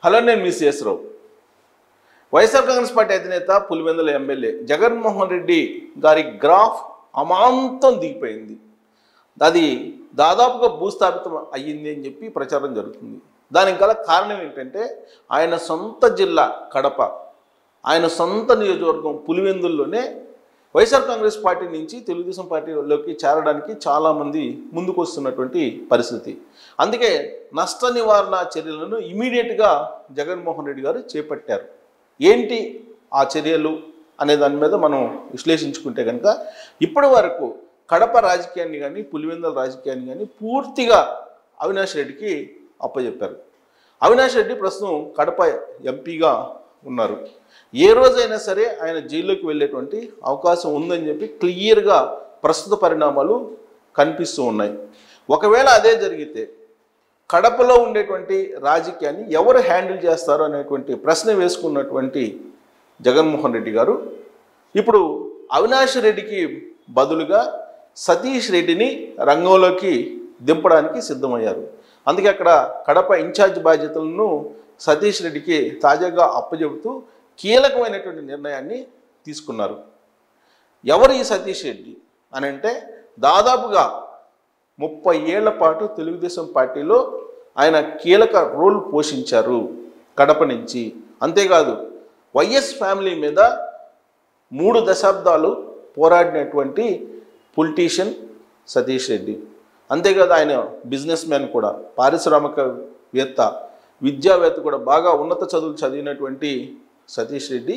hello నేను మీ Sesharao YSR Congress party అధినేత పులివెందుల ఎమ్మెల్యే జగన్మోహన్ రెడ్డి గారి గ్రాఫ్ అమాంతం దిగిపోయింది అది దాదాపుగా భూస్థాపితం అయ్యింది అని చెప్పి ప్రచారం జరుగుతుంది దానికి గల కారణం ఏంటంటే ఆయన సొంత జిల్లా కడప ఆయన సొంత నియోజకవర్గం పులివెందుల్లోనే వైఎస్ఆర్ కాంగ్రెస్ పార్టీ నుంచి తెలుగుదేశం పార్టీలోకి చేరడానికి చాలామంది ముందుకు వస్తున్నటువంటి పరిస్థితి అందుకే నష్ట నివారణ చర్యలను ఇమీడియట్గా జగన్మోహన్ రెడ్డి గారు చేపట్టారు ఏంటి ఆ చర్యలు అనే దాని మీద మనం విశ్లేషించుకుంటే కనుక ఇప్పటి వరకు కడప రాజకీయాన్ని కానీ పులివెందుల రాజకీయాన్ని కానీ పూర్తిగా అవినాష్ రెడ్డికి అప్పచెప్పారు అవినాష్ రెడ్డి ప్రస్తుతం కడప ఎంపీగా ఉన్నారు ఏ రోజైనా సరే ఆయన జైల్లోకి వెళ్ళేటువంటి అవకాశం ఉందని చెప్పి క్లియర్గా ప్రస్తుత పరిణామాలు కనిపిస్తూ ఉన్నాయి ఒకవేళ అదే జరిగితే కడపలో ఉండేటువంటి రాజకీయాన్ని ఎవరు హ్యాండిల్ చేస్తారు అనేటువంటి ప్రశ్న వేసుకున్నటువంటి జగన్మోహన్ రెడ్డి గారు ఇప్పుడు అవినాష్ రెడ్డికి బదులుగా సతీష్ రెడ్డిని రంగంలోకి దింపడానికి సిద్ధమయ్యారు అందుకే అక్కడ కడప ఇన్ఛార్జ్ బాధ్యతలను సతీష్ రెడ్డికి తాజాగా అప్పచెబుతూ కీలకమైనటువంటి నిర్ణయాన్ని తీసుకున్నారు ఎవరు ఈ సతీష్ రెడ్డి అని అంటే దాదాపుగా ముప్పై ఏళ్ల పాటు తెలుగుదేశం పార్టీలో ఆయన కీలక రోల్ పోషించారు కడప నుంచి అంతేకాదు వైఎస్ ఫ్యామిలీ మీద మూడు దశాబ్దాలు పోరాడినటువంటి పొలిటీషియన్ సతీష్ రెడ్డి అంతేకాదు ఆయన బిజినెస్ మ్యాన్ కూడా పారిశ్రామికవేత్త విద్యావేత్త కూడా బాగా ఉన్నత చదువులు చదివినటువంటి సతీష్ రెడ్డి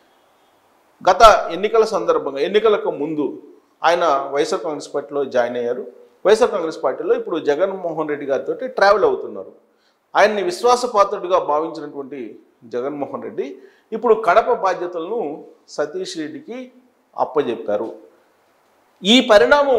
గత ఎన్నికల సందర్భంగా ఎన్నికలకు ముందు ఆయన వైఎస్ఆర్ కాంగ్రెస్ పార్టీలో జాయిన్ అయ్యారు వైఎస్ఆర్ కాంగ్రెస్ పార్టీలో ఇప్పుడు జగన్మోహన్ రెడ్డి గారితో ట్రావెల్ అవుతున్నారు ఆయన్ని విశ్వాసపాత్రుడిగా భావించినటువంటి జగన్మోహన్ రెడ్డి ఇప్పుడు కడప బాధ్యతలను సతీష్ రెడ్డికి అప్పజెప్పారు ఈ పరిణామం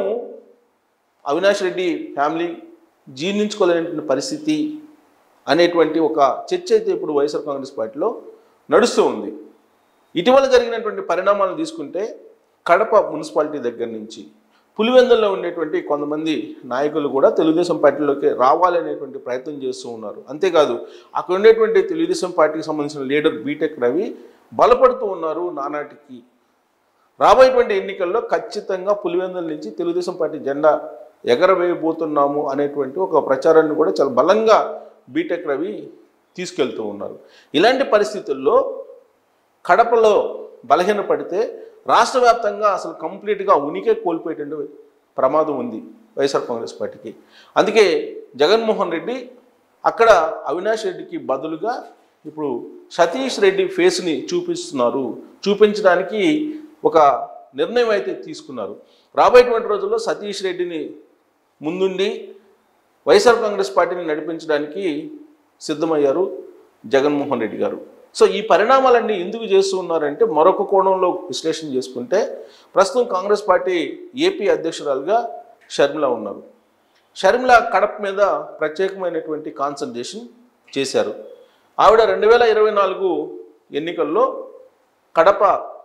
అవినాష్ రెడ్డి ఫ్యామిలీ జీర్ణించుకోలేనటువంటి పరిస్థితి అనేటువంటి ఒక చర్చ అయితే ఇప్పుడు వైఎస్ఆర్ కాంగ్రెస్ పార్టీలో నడుస్తూ ఉంది ఇటీవల జరిగినటువంటి పరిణామాలను తీసుకుంటే కడప మున్సిపాలిటీ దగ్గర నుంచి పులివెందుల్లో ఉండేటువంటి కొంతమంది నాయకులు కూడా తెలుగుదేశం పార్టీలోకి రావాలనేటువంటి ప్రయత్నం చేస్తూ ఉన్నారు అంతేకాదు అక్కడ ఉండేటువంటి తెలుగుదేశం పార్టీకి సంబంధించిన లీడర్ బీటెక్ రవి బలపడుతూ ఉన్నారు నానాటికి రాబోయేటువంటి ఎన్నికల్లో ఖచ్చితంగా పులివెందుల నుంచి తెలుగుదేశం పార్టీ జెండా ఎగరవేయబోతున్నాము అనేటువంటి ఒక ప్రచారాన్ని కూడా చాలా బలంగా బీటెక్ రవి తీసుకెళ్తూ ఉన్నారు ఇలాంటి పరిస్థితుల్లో కడపలో బలహీనపడితే రాష్ట్ర వ్యాప్తంగా అసలు కంప్లీట్గా ఉనికి కోల్పోయేటువంటి ప్రమాదం ఉంది వైఎస్ఆర్ కాంగ్రెస్ పార్టీకి అందుకే జగన్మోహన్ రెడ్డి అక్కడ అవినాష్ రెడ్డికి బదులుగా ఇప్పుడు సతీష్ రెడ్డి ఫేస్ని చూపిస్తున్నారు చూపించడానికి ఒక నిర్ణయం అయితే తీసుకున్నారు రాబోయేటువంటి రోజుల్లో సతీష్ రెడ్డిని ముందుండి వైఎస్ఆర్ కాంగ్రెస్ పార్టీని నడిపించడానికి సిద్ధమయ్యారు జగన్మోహన్ రెడ్డి గారు సో ఈ పరిణామాలన్నీ ఎందుకు చేస్తూ ఉన్నారంటే మరొక కోణంలో విశ్లేషణ చేసుకుంటే ప్రస్తుతం కాంగ్రెస్ పార్టీ ఏపీ అధ్యక్షురాలుగా షర్మిల ఉన్నారు షర్మిల కడప మీద ప్రత్యేకమైనటువంటి కాన్సన్ట్రేషన్ చేశారు ఆవిడ రెండు వేల ఇరవై నాలుగు ఎన్నికల్లో కడప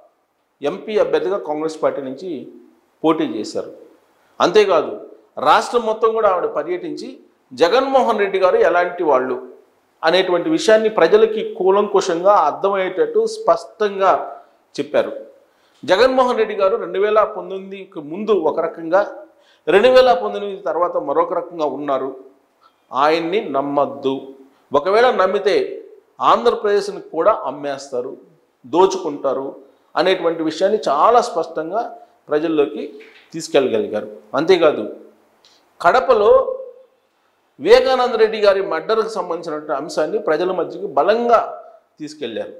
ఎంపీ అభ్యర్థిగా కాంగ్రెస్ పార్టీ నుంచి పోటీ చేశారు అంతేకాదు రాష్ట్రం మొత్తం కూడా ఆవిడ పర్యటించి జగన్మోహన్ రెడ్డి గారు ఎలాంటి వాళ్ళు అనేటువంటి విషయాన్ని ప్రజలకి కూలంకుషంగా అర్థమయ్యేటట్టు స్పష్టంగా చెప్పారు జగన్మోహన్ రెడ్డి గారు రెండు వేల పంతొమ్మిదికి ముందు ఒక రకంగా రెండు వేల పంతొమ్మిది తర్వాత మరొక రకంగా ఉన్నారు ఆయన్ని నమ్మద్దు ఒకవేళ నమ్మితే ఆంధ్రప్రదేశ్ని కూడా అమ్మేస్తారు దోచుకుంటారు అనేటువంటి విషయాన్ని చాలా స్పష్టంగా ప్రజల్లోకి తీసుకెళ్ళగలిగారు అంతేకాదు కడపలో వివేకానంద రెడ్డి గారి మర్డర్కు సంబంధించినటువంటి అంశాన్ని ప్రజల మధ్యకి బలంగా తీసుకెళ్లారు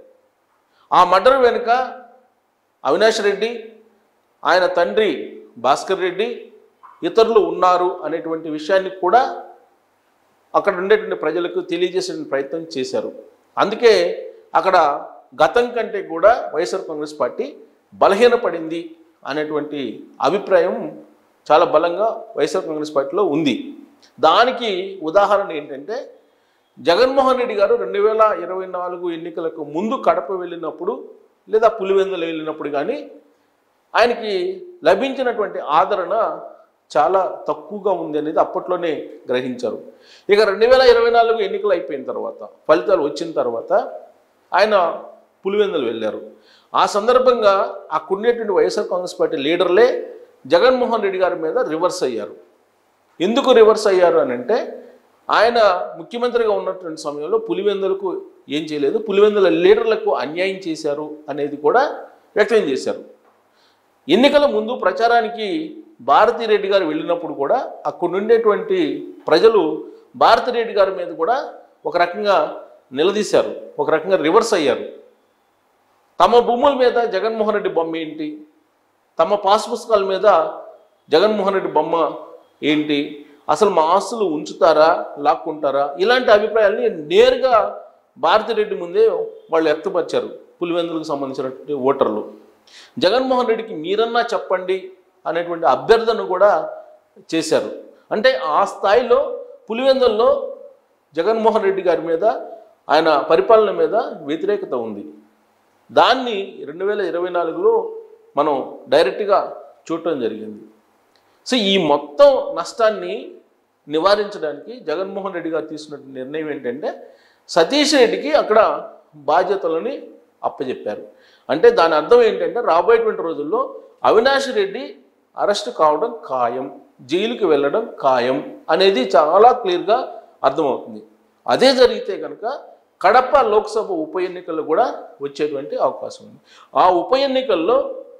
ఆ మర్డర్ వెనుక అవినాష్ రెడ్డి ఆయన తండ్రి భాస్కర్ రెడ్డి ఇతరులు ఉన్నారు అనేటువంటి విషయాన్ని కూడా అక్కడ ఉండేటువంటి ప్రజలకు తెలియజేసే ప్రయత్నం చేశారు అందుకే అక్కడ గతం కంటే కూడా వైఎస్ఆర్ కాంగ్రెస్ పార్టీ బలహీనపడింది అనేటువంటి అభిప్రాయం చాలా బలంగా వైఎస్ఆర్ కాంగ్రెస్ పార్టీలో ఉంది దానికి ఉదాహరణ ఏంటంటే జగన్మోహన్ రెడ్డి గారు రెండు వేల ఇరవై నాలుగు ఎన్నికలకు ముందు కడప వెళ్ళినప్పుడు లేదా పులివెందులు వెళ్ళినప్పుడు కానీ ఆయనకి లభించినటువంటి ఆదరణ చాలా తక్కువగా ఉంది అనేది అప్పట్లోనే గ్రహించారు ఇక రెండు వేల ఇరవై నాలుగు ఎన్నికలు అయిపోయిన తర్వాత ఫలితాలు వచ్చిన తర్వాత ఆయన పులివెందులు వెళ్ళారు ఆ సందర్భంగా అక్కడున్నటువంటి వైఎస్ఆర్ కాంగ్రెస్ పార్టీ లీడర్లే జగన్మోహన్ రెడ్డి గారి మీద రివర్స్ అయ్యారు ఎందుకు రివర్స్ అయ్యారు అని అంటే ఆయన ముఖ్యమంత్రిగా ఉన్నటువంటి సమయంలో పులివెందులకు ఏం చేయలేదు పులివెందుల లీడర్లకు అన్యాయం చేశారు అనేది కూడా వ్యక్తం చేశారు ఎన్నికల ముందు ప్రచారానికి భారతిరెడ్డి గారు వెళ్ళినప్పుడు కూడా అక్కడ ఉండేటువంటి ప్రజలు భారతిరెడ్డి గారి మీద కూడా ఒక రకంగా నిలదీశారు ఒక రకంగా రివర్స్ అయ్యారు తమ భూముల మీద జగన్మోహన్ రెడ్డి బొమ్మ ఏంటి తమ పాస్ పుస్తకాల మీద జగన్మోహన్ రెడ్డి బొమ్మ ఏంటి అసలు మా ఆస్తులు ఉంచుతారా లాక్కుంటారా ఇలాంటి అభిప్రాయాల్ని నేరుగా భారతిరెడ్డి ముందే వాళ్ళు వ్యక్తపరిచారు పులివెందులకు సంబంధించినటువంటి ఓటర్లు జగన్మోహన్ రెడ్డికి మీరన్నా చెప్పండి అనేటువంటి అభ్యర్థన కూడా చేశారు అంటే ఆ స్థాయిలో పులివెందుల్లో జగన్మోహన్ రెడ్డి గారి మీద ఆయన పరిపాలన మీద వ్యతిరేకత ఉంది దాన్ని రెండు వేల ఇరవై నాలుగులో మనం డైరెక్ట్గా చూడటం జరిగింది సో ఈ మొత్తం నష్టాన్ని నివారించడానికి జగన్మోహన్ రెడ్డి గారు తీసుకున్న నిర్ణయం ఏంటంటే సతీష్ రెడ్డికి అక్కడ బాధ్యతలని అప్పచెప్పారు అంటే దాని అర్థం ఏంటంటే రాబోయేటువంటి రోజుల్లో అవినాష్ రెడ్డి అరెస్ట్ కావడం ఖాయం జైలుకి వెళ్ళడం ఖాయం అనేది చాలా క్లియర్గా అర్థమవుతుంది అదే జరిగితే కనుక కడప లోక్సభ ఉప ఎన్నికల్లో కూడా వచ్చేటువంటి అవకాశం ఉంది ఆ ఉప ఎన్నికల్లో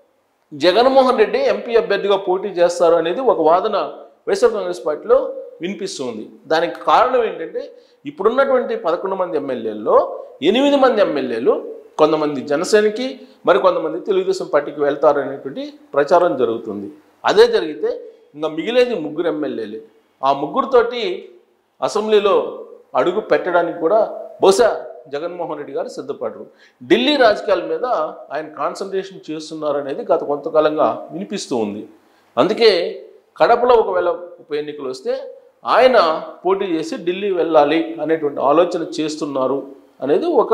జగన్మోహన్ రెడ్డి ఎంపీ అభ్యర్థిగా పోటీ చేస్తారు అనేది ఒక వాదన వైఎస్ఆర్ కాంగ్రెస్ పార్టీలో వినిపిస్తుంది దానికి కారణం ఏంటంటే ఇప్పుడున్నటువంటి పదకొండు మంది ఎమ్మెల్యేల్లో ఎనిమిది మంది ఎమ్మెల్యేలు కొంతమంది జనసేనకి మరి కొంతమంది తెలుగుదేశం పార్టీకి వెళ్తారు అనేటువంటి ప్రచారం జరుగుతుంది అదే జరిగితే ఇంకా మిగిలేది ముగ్గురు ఎమ్మెల్యేలే ఆ ముగ్గురుతోటి అసెంబ్లీలో అడుగు పెట్టడానికి కూడా బహుశా జగన్మోహన్ రెడ్డి గారు సిద్ధపడరు ఢిల్లీ రాజకీయాల మీద ఆయన కాన్సన్ట్రేషన్ చేస్తున్నారు అనేది గత కొంతకాలంగా వినిపిస్తూ ఉంది అందుకే కడపలో ఒకవేళ ఉప ఎన్నికలు వస్తే ఆయన పోటీ చేసి ఢిల్లీ వెళ్ళాలి అనేటువంటి ఆలోచన చేస్తున్నారు అనేది ఒక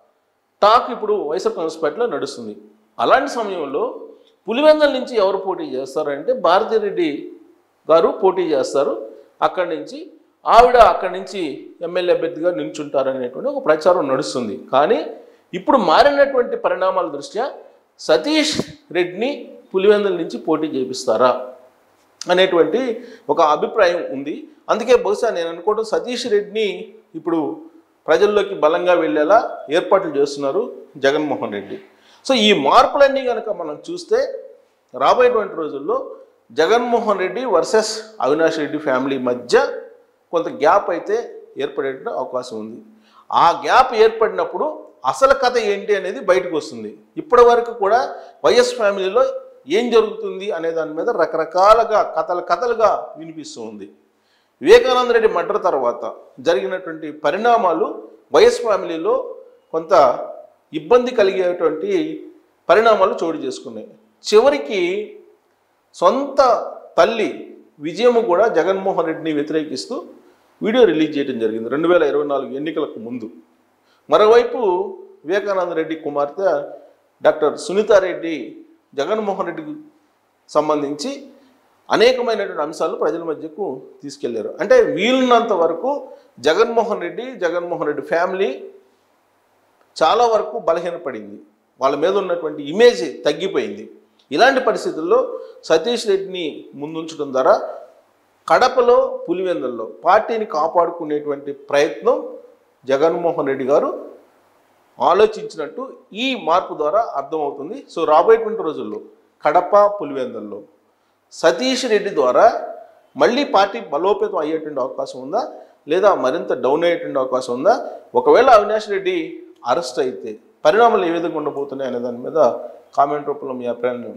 టాక్ ఇప్పుడు వైఎస్ఆర్ కాంగ్రెస్ పార్టీలో నడుస్తుంది అలాంటి సమయంలో పులివెందల నుంచి ఎవరు పోటీ చేస్తారంటే భారతిరెడ్డి గారు పోటీ చేస్తారు అక్కడి నుంచి ఆవిడ అక్కడి నుంచి ఎమ్మెల్యే అభ్యర్థిగా నిల్చుంటారనేటువంటి ఒక ప్రచారం నడుస్తుంది కానీ ఇప్పుడు మారినటువంటి పరిణామాల దృష్ట్యా సతీష్ రెడ్డిని పులివెందుల నుంచి పోటీ చేపిస్తారా అనేటువంటి ఒక అభిప్రాయం ఉంది అందుకే బహుశా నేను అనుకోవడం సతీష్ రెడ్డిని ఇప్పుడు ప్రజల్లోకి బలంగా వెళ్ళేలా ఏర్పాట్లు చేస్తున్నారు జగన్మోహన్ రెడ్డి సో ఈ మార్పులన్నీ కనుక మనం చూస్తే రాబోయేటువంటి రోజుల్లో జగన్మోహన్ రెడ్డి వర్సెస్ అవినాష్ రెడ్డి ఫ్యామిలీ మధ్య కొంత గ్యాప్ అయితే ఏర్పడే అవకాశం ఉంది ఆ గ్యాప్ ఏర్పడినప్పుడు అసలు కథ ఏంటి అనేది బయటకు వస్తుంది ఇప్పటి వరకు కూడా వైఎస్ ఫ్యామిలీలో ఏం జరుగుతుంది అనే దాని మీద రకరకాలుగా కథలు కథలుగా వినిపిస్తూ ఉంది వివేకానంద రెడ్డి మర్డర్ తర్వాత జరిగినటువంటి పరిణామాలు వైఎస్ ఫ్యామిలీలో కొంత ఇబ్బంది కలిగేటువంటి పరిణామాలు చోటు చేసుకున్నాయి చివరికి సొంత తల్లి విజయము కూడా జగన్మోహన్ రెడ్డిని వ్యతిరేకిస్తూ వీడియో రిలీజ్ చేయడం జరిగింది రెండు వేల ఇరవై నాలుగు ఎన్నికలకు ముందు మరోవైపు వివేకానంద రెడ్డి కుమార్తె డాక్టర్ సునీతారెడ్డి జగన్మోహన్ రెడ్డికి సంబంధించి అనేకమైనటువంటి అంశాలు ప్రజల మధ్యకు తీసుకెళ్లారు అంటే వీలున్నంత వరకు జగన్మోహన్ రెడ్డి జగన్మోహన్ రెడ్డి ఫ్యామిలీ చాలా వరకు బలహీనపడింది వాళ్ళ మీద ఉన్నటువంటి ఇమేజ్ తగ్గిపోయింది ఇలాంటి పరిస్థితుల్లో సతీష్ రెడ్డిని ముందుంచడం ద్వారా కడపలో పులివెందుల్లో పార్టీని కాపాడుకునేటువంటి ప్రయత్నం జగన్మోహన్ రెడ్డి గారు ఆలోచించినట్టు ఈ మార్పు ద్వారా అర్థమవుతుంది సో రాబోయేటువంటి రోజుల్లో కడప పులివెందుల్లో సతీష్ రెడ్డి ద్వారా మళ్ళీ పార్టీ బలోపేతం అయ్యేటువంటి అవకాశం ఉందా లేదా మరింత డౌన్ అయ్యేటువంటి అవకాశం ఉందా ఒకవేళ అవినాష్ రెడ్డి అరెస్ట్ అయితే పరిణామాలు ఏ విధంగా ఉండబోతున్నాయి అనే దాని మీద కామెంట్ రూపంలో మీ అభిప్రాయాన్ని